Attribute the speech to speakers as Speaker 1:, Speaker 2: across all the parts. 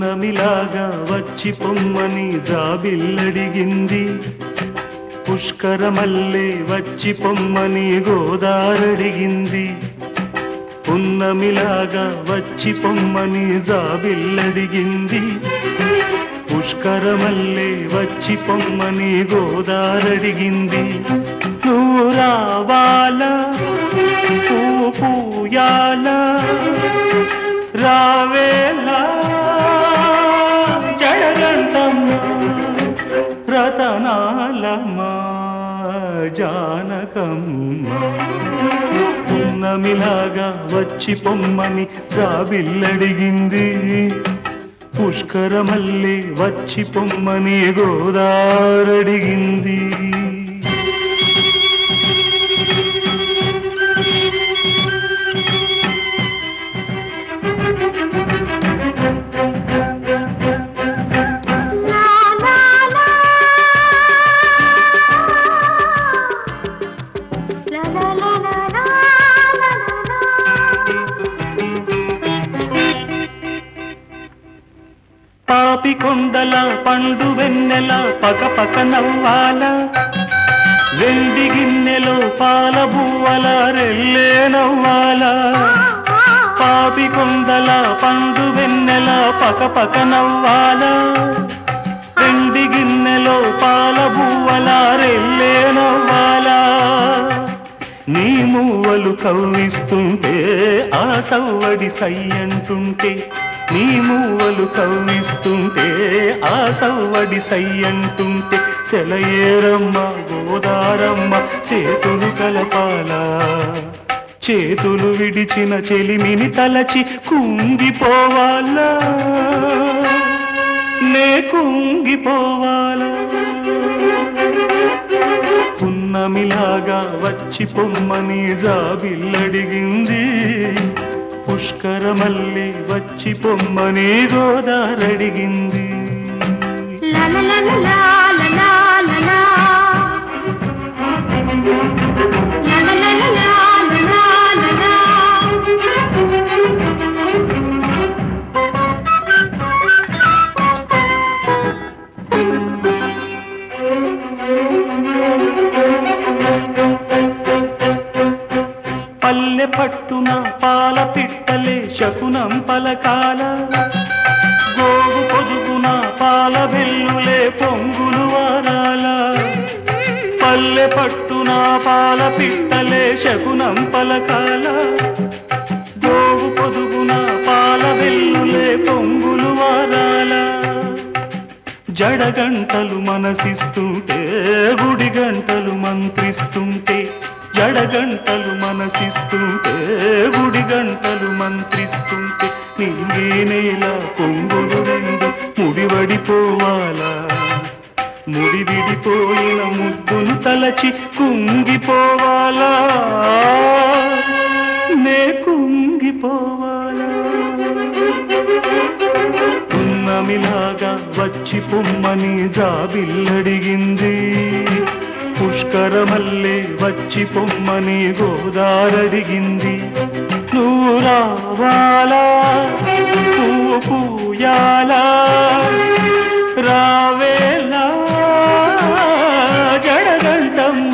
Speaker 1: పున్నమిలాగా వచ్చి పొమ్మని జాబిల్లడిగింది పుష్కరమల్లే వచ్చి పొమ్మని గోదారడిగింది పున్నమిలాగా వచ్చి పొమ్మని జాబిల్లడిగింది పుష్కరమల్లే వచ్చి పొమ్మని గోదారడిగింది నువ్వు రావాలా పువ్వు పూయాలా రావేలా జడగంటమ్మ రతనాలమ్మా జానకమ్మ పున్నమిలాగా వచ్చి పొమ్మని జాబిల్లడిగింది పుష్కరమల్లి వచ్చి పొమ్మని గోదారడిగింది పాపి కొండల పండు వెన్నెల పక పక నవ్వాల వెండి గిన్నెలో పాల బువ్వల రెల్లే నవ్వాల పాపి కొండల పండు వెన్నెల పక పక నవ్వాల వెండి గిన్నెలో పాల బువ్వల రెల్లే నవ్వాల నీ మూవలు కవ్విస్తుంటే ఆ సవ్వడి సయ్యంటుంటే నీ మూవలు కవ్విస్తుంటే ఆ సవ్వడి సయ్యంటుంటే సెలయేరమ్మ గోదారమ్మ చేతులు కలపాలా చేతులు విడిచిన చెలిమిని తలచి కుంగిపోవాలా నే కుంగిపోవాలా పున్నమిలాగా వచ్చి పొమ్మని జాబిల్లడిగింది పుష్కరమల్లి వచ్చి పొమ్మని గోదారడిగింది పల్లె పట్టున పాల పిట్టలే శకునం పలకాల గోగు పొదుగున పాల వెల్లులే పొంగులు వారాల పల్లె పట్టున పాల పిట్టలే శకునం పలకాల గోగు పొదుగున పాల వెల్లులే పొంగులు వారాల జడగంటలు మనసిస్తుంటే గుడి గంటలు మంత్రిస్తుంటే జడగంటలు మనసిస్తుంటే గుడి గంటలు మంత్రిస్తుంటే నింగే నేల పొంగులు రెండు ముడివడిపోవాలా ముడి విడిపోయిన ముద్దును తలచి కుంగిపోవాలా నే కుంగిపోవాలా పున్నమిలాగా వచ్చి పొమ్మని జాబిల్లడిగింది పుష్కరమల్లే వచ్చి పొమ్మని గోదారడిగింది నువ్వు రావాలా నువ్వు పూయాలా రావేలా జడగంటమ్మ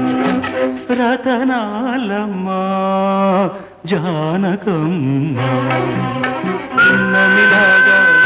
Speaker 1: రతనాలమ్మ జానకమ్మ పున్నమిలాగా